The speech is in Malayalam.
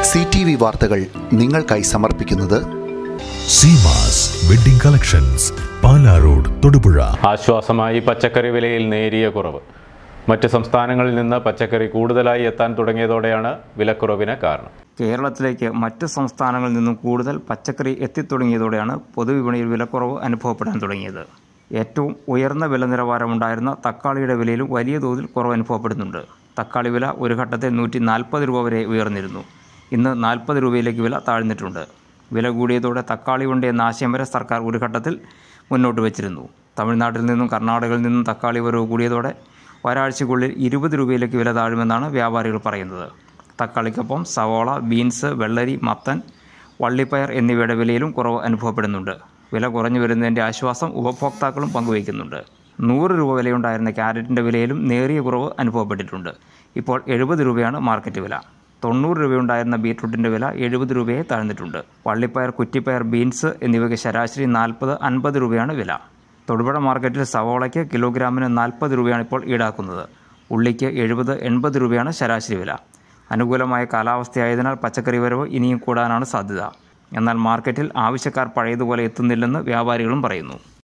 സി ടി വി വാർത്തകൾ നിങ്ങൾക്കായി സമർപ്പിക്കുന്നത് Seemas wedding collections Pala road Thodupuzha ആശ്വാസമായി പച്ചക്കറി വിലയിൽ നേരിയ കുറവ് മറ്റ് സംസ്ഥാനങ്ങളിൽ നിന്ന് പച്ചക്കറി കൂടുതലായി എത്താൻ തുടങ്ങിയതോടെയാണ് വിലക്കുറവിന് കാരണം കേരളത്തിലേക്ക് മറ്റ് സംസ്ഥാനങ്ങളിൽ നിന്നും കൂടുതൽ പച്ചക്കറി എത്തിത്തുടങ്ങിയതോടെയാണ് പൊതുവിപണിയിൽ വിലക്കുറവ് അനുഭവപ്പെടാൻ തുടങ്ങിയത് ഏറ്റവും ഉയർന്ന വില നിലവാരമുണ്ടായിരുന്ന തക്കാളിയുടെ വിലയിലും വലിയ തോതിൽ കുറവ് അനുഭവപ്പെടുന്നുണ്ട് തക്കാളി വില ഒരു ഘട്ടത്തിൽ നൂറ്റി നാൽപ്പത് രൂപ വരെ ഉയർന്നിരുന്നു ഇന്ന് നാൽപ്പത് രൂപയിലേക്ക് വില താഴ്ന്നിട്ടുണ്ട് വില കൂടിയതോടെ തക്കാളി ഉണ്ട് എന്ന ആശയം വരെ സർക്കാർ ഒരു ഘട്ടത്തിൽ മുന്നോട്ട് വച്ചിരുന്നു തമിഴ്നാട്ടിൽ നിന്നും കർണാടകയിൽ നിന്നും തക്കാളി വരവ് കൂടിയതോടെ ഒരാഴ്ചയ്ക്കുള്ളിൽ ഇരുപത് രൂപയിലേക്ക് വില താഴുമെന്നാണ് വ്യാപാരികൾ പറയുന്നത് തക്കാളിക്കൊപ്പം സവോള ബീൻസ് വെള്ളരി മത്തൻ വള്ളിപ്പയർ എന്നിവയുടെ വിലയിലും കുറവ് അനുഭവപ്പെടുന്നുണ്ട് വില കുറഞ്ഞു വരുന്നതിൻ്റെ ആശ്വാസം ഉപഭോക്താക്കളും പങ്കുവയ്ക്കുന്നുണ്ട് നൂറ് രൂപ വിലയുണ്ടായിരുന്ന ക്യാരറ്റിൻ്റെ വിലയിലും നേറിയ കുറവ് അനുഭവപ്പെട്ടിട്ടുണ്ട് ഇപ്പോൾ എഴുപത് രൂപയാണ് മാർക്കറ്റ് വില തൊണ്ണൂറ് രൂപയുണ്ടായിരുന്ന ബീറ്റ്റൂട്ടിൻ്റെ വില എഴുപത് രൂപയെ താഴ്ന്നിട്ടുണ്ട് വള്ളിപ്പയർ കുറ്റിപ്പയർ ബീൻസ് എന്നിവയ്ക്ക് ശരാശരി നാൽപ്പത് അൻപത് രൂപയാണ് വില തൊടുപുഴ മാർക്കറ്റിൽ സവോളയ്ക്ക് കിലോഗ്രാമിന് നാൽപ്പത് രൂപയാണ് ഇപ്പോൾ ഈടാക്കുന്നത് ഉള്ളിക്ക് എഴുപത് എൺപത് രൂപയാണ് ശരാശരി വില അനുകൂലമായ കാലാവസ്ഥയായതിനാൽ പച്ചക്കറി വരവ് ഇനിയും കൂടാനാണ് സാധ്യത എന്നാൽ മാർക്കറ്റിൽ ആവശ്യക്കാർ പഴയതുപോലെ എത്തുന്നില്ലെന്ന് വ്യാപാരികളും പറയുന്നു